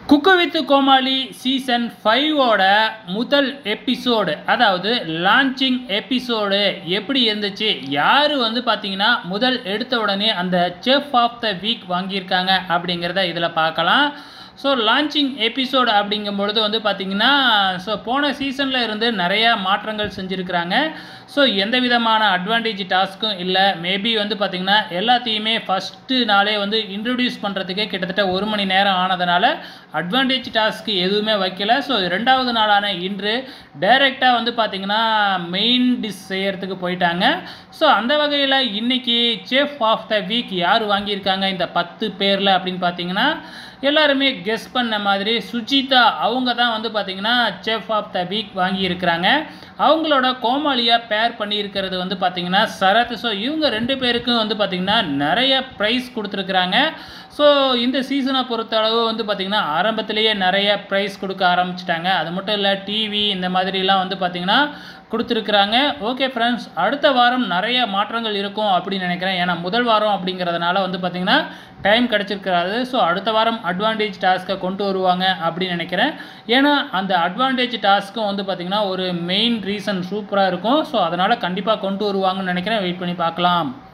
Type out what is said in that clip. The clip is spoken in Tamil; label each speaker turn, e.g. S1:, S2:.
S1: குக்கு வித் கோமாளி சீசன் ஃபைவோட முதல் எபிசோடு அதாவது லான்ச்சிங் எபிசோடு எப்படி இருந்துச்சு யார் வந்து பார்த்தீங்கன்னா முதல் எடுத்த உடனே அந்த செஃப் ஆஃப் த வீக் வாங்கியிருக்காங்க அப்படிங்கிறத இதில் பார்க்கலாம் ஸோ லான்ச்சிங் எபிசோடு அப்படிங்கும்பொழுது வந்து பார்த்திங்கன்னா ஸோ போன சீசனில் இருந்து நிறையா மாற்றங்கள் செஞ்சுருக்கிறாங்க ஸோ எந்த விதமான அட்வான்டேஜ் டாஸ்க்கும் இல்லை மேபி வந்து பார்த்திங்கன்னா எல்லாத்தையுமே ஃபஸ்ட்டு நாளே வந்து இன்ட்ரடியூஸ் பண்ணுறதுக்கே கிட்டத்தட்ட ஒரு மணி நேரம் ஆனதுனால அட்வான்டேஜ் டாஸ்க்கு எதுவுமே வைக்கல ஸோ ரெண்டாவது நாளான இன்று டைரெக்டாக வந்து பார்த்திங்கன்னா மெயின் டிஷ் செய்யறதுக்கு போயிட்டாங்க ஸோ அந்த வகையில் இன்றைக்கி செஃப் ஆஃப் த வீக் யார் வாங்கியிருக்காங்க இந்த பத்து பேரில் அப்படின்னு பார்த்தீங்கன்னா எல்லாருமே கெஸ் பண்ண மாதிரி சுஜிதா அவங்க தான் வந்து பார்த்திங்கன்னா செஃப் ஆஃப் த வீக் வாங்கியிருக்கிறாங்க அவங்களோட கோமாளியாக பேர் பண்ணியிருக்கிறது வந்து பார்த்திங்கன்னா சரத் ஸோ இவங்க ரெண்டு பேருக்கும் வந்து பார்த்திங்கன்னா நிறைய ப்ரைஸ் கொடுத்துருக்குறாங்க ஸோ இந்த சீசனை பொறுத்தளவு வந்து பார்த்திங்கன்னா ஆரம்பத்திலேயே நிறைய ப்ரைஸ் கொடுக்க ஆரம்பிச்சிட்டாங்க அது மட்டும் இல்லை டிவி இந்த மாதிரிலாம் வந்து பார்த்திங்கன்னா கொடுத்துருக்குறாங்க ஓகே ஃப்ரெண்ட்ஸ் அடுத்த வாரம் நிறைய மாற்றங்கள் இருக்கும் அப்படின்னு நினைக்கிறேன் ஏன்னா முதல் வாரம் அப்படிங்கிறதுனால வந்து பார்த்திங்கன்னா டைம் கிடச்சிருக்கிறாரு ஸோ அடுத்த வாரம் அட்வான்டேஜ் டாஸ்க்கை கொண்டு வருவாங்க அப்படின்னு நினைக்கிறேன் ஏன்னா அந்த அட்வான்டேஜ் டாஸ்க்கும் வந்து பார்த்திங்கன்னா ஒரு மெயின் ரீசன் சூப்பராக இருக்கும் ஸோ அதனால் கண்டிப்பாக கொண்டு வருவாங்கன்னு நினைக்கிறேன் வெயிட் பண்ணி பார்க்கலாம்